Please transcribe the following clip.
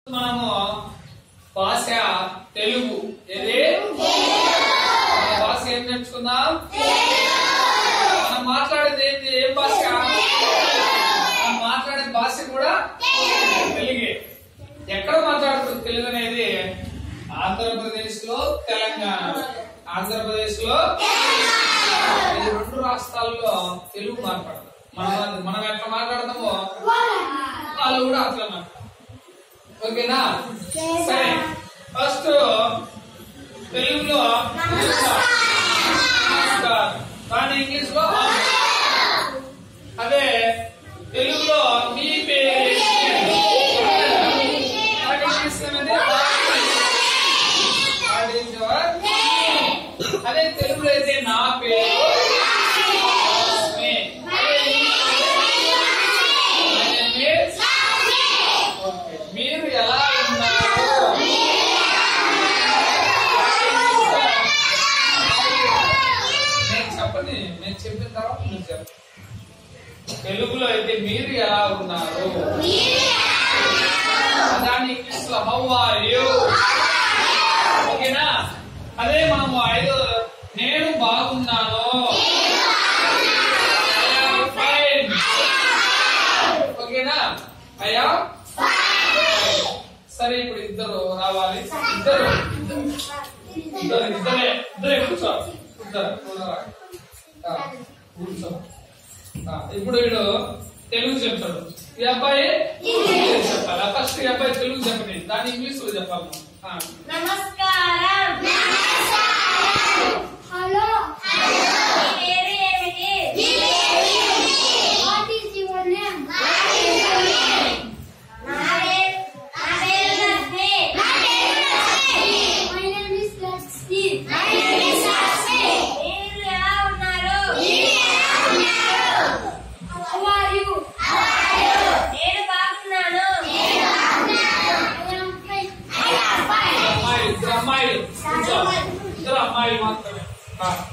మనము భాష తెలుగు ఏది మన భాష ఏం నేర్చుకుందాం మనం మాట్లాడేది ఏంటి ఏం భాష మనం మాట్లాడే భాష కూడా తెలుగే ఎక్కడ మాట్లాడుతుంది తెలుగు అనేది ఆంధ్రప్రదేశ్ లో తెలంగాణ ఆంధ్రప్రదేశ్ లో ఈ రెండు రాష్ట్రాల్లో తెలుగు మాట్లాడతారు మనం మనం ఎట్లా మాట్లాడతామో వాళ్ళు కూడా అట్లా మాట్లాడతారు ఓకేనా సరే ఫస్ట్ తెలుగులో నమస్కారం. నమస్కారం. కానీ ఇంగ్లీష్ లో అదే తెలుగులో మీ పేరు మనకి ఇంగ్లీష్ లో ఏమంటే What is your name? అదే తెలుగులో అయితే నా పేరు లక్ష్మి. అదే ఇంగ్లీష్లో My name is ఓకే. మీరు ఎలా ఉన్నారు నేను చెప్పని నేను చెప్పిన తర్వాత మీరు చెప్పండి తెలుగులో అయితే మీరు ఎలా ఉన్నారు దాన్ని ఇంగ్లీష్ లో హౌ ఆర్ యూ ఓకేనా అదే మనము ఐదు నేను బాగున్నాను I am fine. ఓకేనా అయ్యా సరే ఇప్పుడు ఇద్దరు రావాలి ఇద్దరు ఇద్దరు ఇద్దరే ఇద్దరే కూర్చో ఇద్దరు కూర్చోరా. ఆ, కూర్చో ఆ, ఇప్పుడు వీడు తెలుగు చెప్తాడు ఈ అబ్బాయి ఇంగ్లీష్ చెప్పాలి ఫస్ట్ ఈ అబ్బాయి తెలుగు చెప్పండి దాన్ని ఇంగ్లీష్ లో చెప్పాలి ఆ, నమస్కారం హలో మీ పేరు ఏమిటి వాట్ ఈస్ యువర్ నేమ్ నా పేరు నా పేరు Lakshmi my name is Lakshmi మీరు ఎలా ఉన్నారు హౌ ఆర్ యు నేను బాగున్నాను ఐ యామ్ ఫైన్ అమ్మాయిలు ఇద్దరు అమ్మాయిలు కూర్చో ఇద్దరు అమ్మాయిలు మాత్రమే ఆ,